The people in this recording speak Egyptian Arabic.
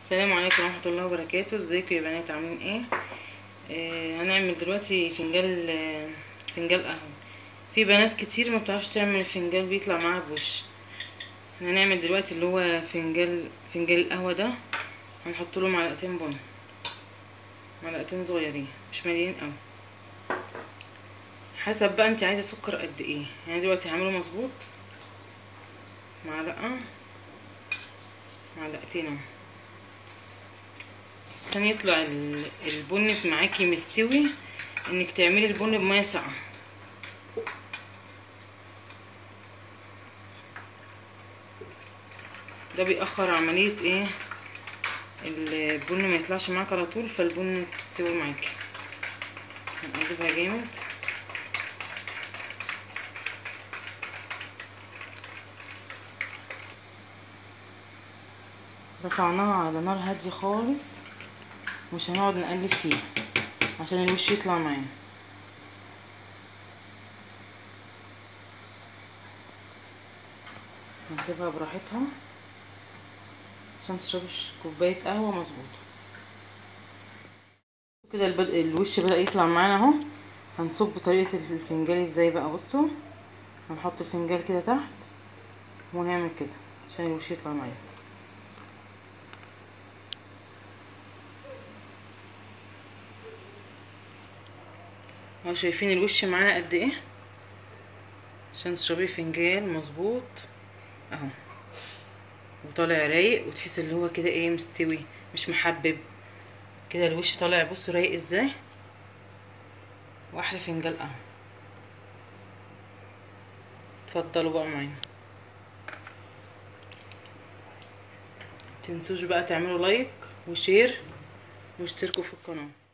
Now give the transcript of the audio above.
السلام عليكم ورحمة الله وبركاته ازيكم يا بنات عاملين ايه آه هنعمل دلوقتي فنجان آه، فنجان قهوة في بنات كتير ما بتعرفش تعمل فنجان بيطلع معاها بوش احنا هنعمل دلوقتي اللي هو فنجان فنجان القهوة ده هنحط له معلقتين بن معلقتين صغيرين مش مليين قوي حسب بقى انت عايزه سكر قد ايه يعني دلوقتي هعمله مظبوط معلقه معلقتين اهو عشان يطلع ال- البن معاكي مستوي انك تعملي البن بميه ساقعه ده بيأخر عملية ايه البن ما يطلعش معاك على طول فالبن تستوي معاكي هنقلبها جامد رفعناها على نار هادية خالص مش هنقعد نقلب فيها عشان الوش يطلع معانا هنسيبها براحتها عشان تشربي كوباية قهوة مظبوطة كده البد... الوش بدأ يطلع معانا اهو هنصب طريقة الفنجان ازاي بقى بصوا هنحط الفنجان كده تحت ونعمل كده عشان الوش يطلع معانا اهو شايفين الوش معانا قد ايه عشان تشربي فنجان مظبوط اهو وطالع رايق وتحس اللي هو كده ايه مستوي مش محبب كده الوش طالع بصوا رايق ازاي واحلى فنجان قهوه اتفضلوا بقى معانا متنسوش بقى تعملوا لايك وشير واشتركوا في القناه